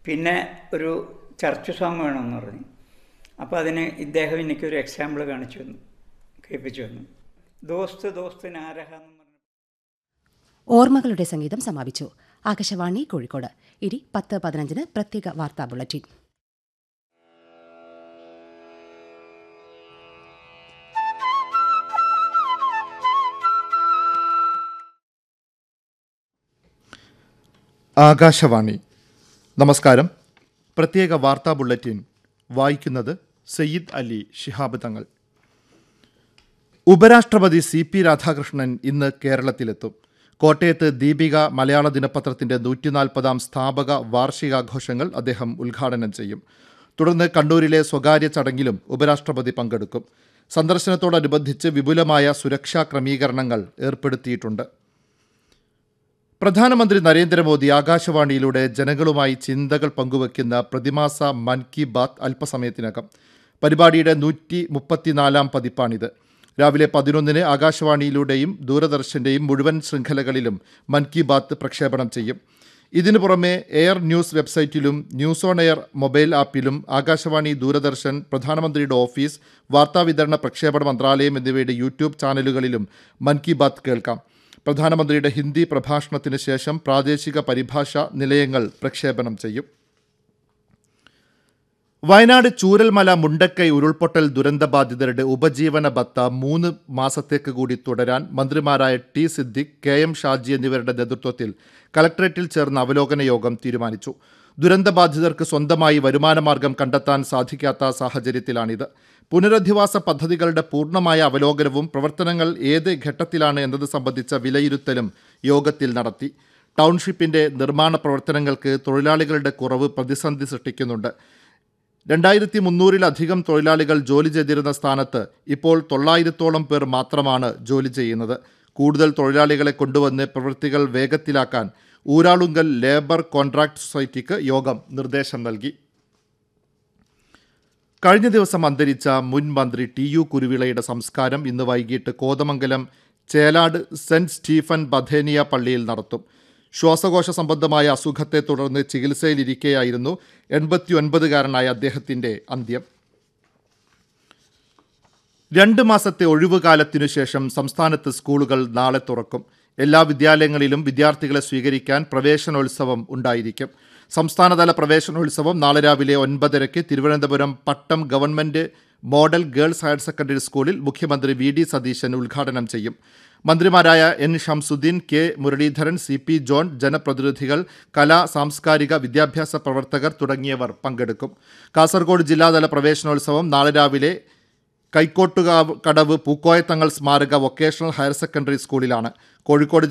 പിന്നെ ഒരു church song വേണമെന്ന് പറഞ്ഞു അപ്പോൾ അതിന് ഇദ്ദേഹം എനിക്കൊരു എക്സാമ്പിൾ കാണിച്ചു തന്നു കേൾപ്പിച്ചു തന്നു ദോസ്ത് ദോസ്ത് നാരഹ എന്ന് പറഞ്ഞു ഓർമ്മകളുടെ സംഗീതം സമാപിച്ചു ആകാശവാണി കോഴിക്കോട് ഇനി പത്ത് പതിനഞ്ചിന് പ്രത്യേക വാർത്താ ബുള്ളറ്റിൻ ആകാശവാണി നമസ്കാരം പ്രത്യേക വാർത്താ ബുള്ളറ്റിൻ വായിക്കുന്നത് സയ്യിദ് അലി ശിഹാബ് തങ്ങൾ ഉപരാഷ്ട്രപതി സി പി രാധാകൃഷ്ണൻ ഇന്ന് കേരളത്തിലെത്തും കോട്ടയത്ത് ദീപിക മലയാള ദിനപത്രത്തിന്റെ നൂറ്റിനാൽപ്പതാം സ്ഥാപക വാർഷികാഘോഷങ്ങൾ അദ്ദേഹം ഉദ്ഘാടനം ചെയ്യും തുടർന്ന് കണ്ണൂരിലെ സ്വകാര്യ ചടങ്ങിലും ഉപരാഷ്ട്രപതി പങ്കെടുക്കും സന്ദർശനത്തോടനുബന്ധിച്ച് വിപുലമായ സുരക്ഷാ ക്രമീകരണങ്ങൾ ഏർപ്പെടുത്തിയിട്ടുണ്ട് പ്രധാനമന്ത്രി നരേന്ദ്രമോദി ആകാശവാണിയിലൂടെ ജനങ്ങളുമായി ചിന്തകൾ പങ്കുവയ്ക്കുന്ന പ്രതിമാസ മൻ കി ബാത്ത് അല്പസമയത്തിനകം പരിപാടിയുടെ നൂറ്റി മുപ്പത്തിനാലാം പതിപ്പാണിത് രാവിലെ പതിനൊന്നിന് ആകാശവാണിയിലൂടെയും ദൂരദർശന്റെയും മുഴുവൻ ശൃംഖലകളിലും മൻ കി ബാത്ത് പ്രക്ഷേപണം ചെയ്യും ഇതിനു പുറമെ എയർ ന്യൂസ് വെബ്സൈറ്റിലും ന്യൂസ് ഓൺ എയർ മൊബൈൽ ആപ്പിലും ആകാശവാണി ദൂരദർശൻ പ്രധാനമന്ത്രിയുടെ ഓഫീസ് വാർത്താവിതരണ പ്രക്ഷേപണ മന്ത്രാലയം എന്നിവയുടെ യൂട്യൂബ് ചാനലുകളിലും മൻ കി ബാത്ത് കേൾക്കാം പ്രധാനമന്ത്രിയുടെ ഹിന്ദി പ്രഭാഷണത്തിന് ശേഷം പ്രാദേശിക പരിഭാഷ നിലയങ്ങൾ പ്രക്ഷേപണം ചെയ്യും വയനാട് ചൂരൽമല മുണ്ടക്കൈ ഉരുൾപൊട്ടൽ ദുരന്തബാധിതരുടെ ഉപജീവന ബത്ത മൂന്ന് മാസത്തേക്ക് കൂടി തുടരാൻ മന്ത്രിമാരായ T Siddique K M Shaji എന്നിവരുടെ നേതൃത്വത്തിൽ കലക്ടറേറ്റിൽ ചേർന്ന അവലോകന യോഗം തീരുമാനിച്ചു ദുരന്തബാധിതർക്ക് സ്വന്തമായി വരുമാനമാർഗം കണ്ടെത്താൻ സാധിക്കാത്ത സാഹചര്യത്തിലാണിത് പുനരധിവാസ പദ്ധതികളുടെ പൂർണ്ണമായ അവലോകനവും പ്രവർത്തനങ്ങൾ ഏത് ഘട്ടത്തിലാണ് എന്നത് സംബന്ധിച്ച വിലയിരുത്തലും യോഗത്തിൽ നടത്തി ടൗൺഷിപ്പിന്റെ നിർമ്മാണ പ്രവർത്തനങ്ങൾക്ക് തൊഴിലാളികളുടെ കുറവ് പ്രതിസന്ധി സൃഷ്ടിക്കുന്നുണ്ട് രണ്ടായിരത്തി മുന്നൂറിലധികം തൊഴിലാളികൾ ജോലി ചെയ്തിരുന്ന സ്ഥാനത്ത് ഇപ്പോൾ തൊള്ളായിരത്തോളം പേർ മാത്രമാണ് ജോലി ചെയ്യുന്നത് കൂടുതൽ തൊഴിലാളികളെ കൊണ്ടുവന്ന് പ്രവൃത്തികൾ വേഗത്തിലാക്കാൻ ഊരാളുങ്കൽ ലേബർ കോൺട്രാക്ട് സൊസൈറ്റിക്ക് യോഗം നിർദ്ദേശം നൽകി കഴിഞ്ഞ ദിവസം അന്തരിച്ച മുൻ മന്ത്രി ടി യു കുരുവിളയുടെ സംസ്കാരം ഇന്ന് വൈകിട്ട് Kothamangalam Chelad saint Stephen Bethania പള്ളിയിൽ നടത്തും ശ്വാസകോശ സംബന്ധമായ അസുഖത്തെ തുടർന്ന് ചികിത്സയിലിരിക്കെയായിരുന്നു എൺപത്തിയൊൻപതുകാരനായ അദ്ദേഹത്തിന്റെ അന്ത്യം രണ്ട് മാസത്തെ ഒഴിവുകാലത്തിനു ശേഷം സംസ്ഥാനത്ത് സ്കൂളുകൾ നാളെ തുറക്കും എല്ലാ വിദ്യാലയങ്ങളിലും വിദ്യാർത്ഥികളെ സ്വീകരിക്കാൻ പ്രവേശനോത്സവം ഉണ്ടായിരിക്കും സംസ്ഥാനതല പ്രവേശനോത്സവം നാളെ രാവിലെ ഒൻപതരയ്ക്ക് Thiruvananthapuram Pattom government model girls higher secondary സ്കൂളിൽ മുഖ്യമന്ത്രി വി ഡി സതീശൻ ഉദ്ഘാടനം ചെയ്യും മന്ത്രിമാരായ N Shamsuddin K Muraleedharan C P John ജനപ്രതിനിധികൾ കലാ സാംസ്കാരിക വിദ്യാഭ്യാസ പ്രവർത്തകർ തുടങ്ങിയവർ പങ്കെടുക്കും കാസർഗോഡ് ജില്ലാതല പ്രവേശനോത്സവം നാളെ രാവിലെ കൈക്കോട്ടുകാവ് കടവ് പൂക്കോയത്തങ്ങൾ സ്മാരക വൊക്കേഷണൽ ഹയർ സെക്കൻഡറി സ്കൂളിലാണ് കോഴിക്കോട്